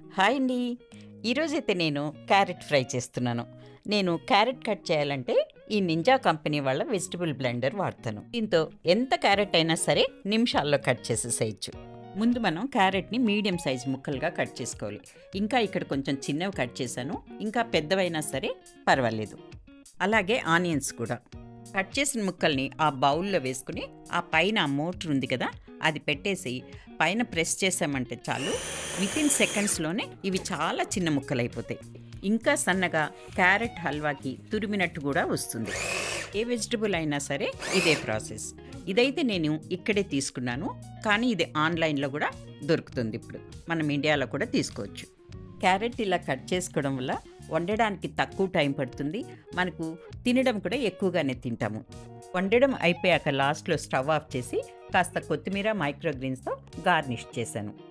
hi అండి ఈరోజైతే నేను క్యారెట్ ఫ్రై చేస్తున్నాను నేను క్యారెట్ కట్ చేయాలంటే ఈ నింజా కంపెనీ వాళ్ళ వెజిటబుల్ బ్లెండర్ వాడతాను దీంతో ఎంత క్యారెట్ అయినా సరే నిమిషాల్లో కట్ చేసేసేయచ్చు ముందు మనం క్యారెట్ని మీడియం సైజ్ ముక్కలుగా కట్ చేసుకోవాలి ఇంకా ఇక్కడ కొంచెం చిన్నవి కట్ చేశాను ఇంకా పెద్దవైనా సరే పర్వాలేదు అలాగే ఆనియన్స్ కూడా కట్ చేసిన ముక్కల్ని ఆ బౌల్లో వేసుకుని ఆ పైన ఆ మోటర్ ఉంది కదా అది పెట్టేసి పైన ప్రెస్ చేసామంటే చాలు విత్ ఇన్ సెకండ్స్లోనే ఇవి చాలా చిన్న ముక్కలు అయిపోతాయి ఇంకా సన్నగా క్యారెట్ హల్వాకి తురిమినట్టు కూడా వస్తుంది ఏ వెజిటబుల్ అయినా సరే ఇదే ప్రాసెస్ ఇదైతే నేను ఇక్కడే తీసుకున్నాను కానీ ఇది ఆన్లైన్లో కూడా దొరుకుతుంది ఇప్పుడు మనం ఇండియాలో కూడా తీసుకోవచ్చు క్యారెట్ ఇలా కట్ చేసుకోవడం వల్ల వండడానికి తక్కువ టైం పడుతుంది మనకు తినడం కూడా ఎక్కువగానే తింటాము వండడం అయిపోయాక లాస్ట్లో స్టవ్ ఆఫ్ చేసి కాస్త కొత్తిమీర మైక్రోగ్రీన్స్తో గార్నిష్ చేశాను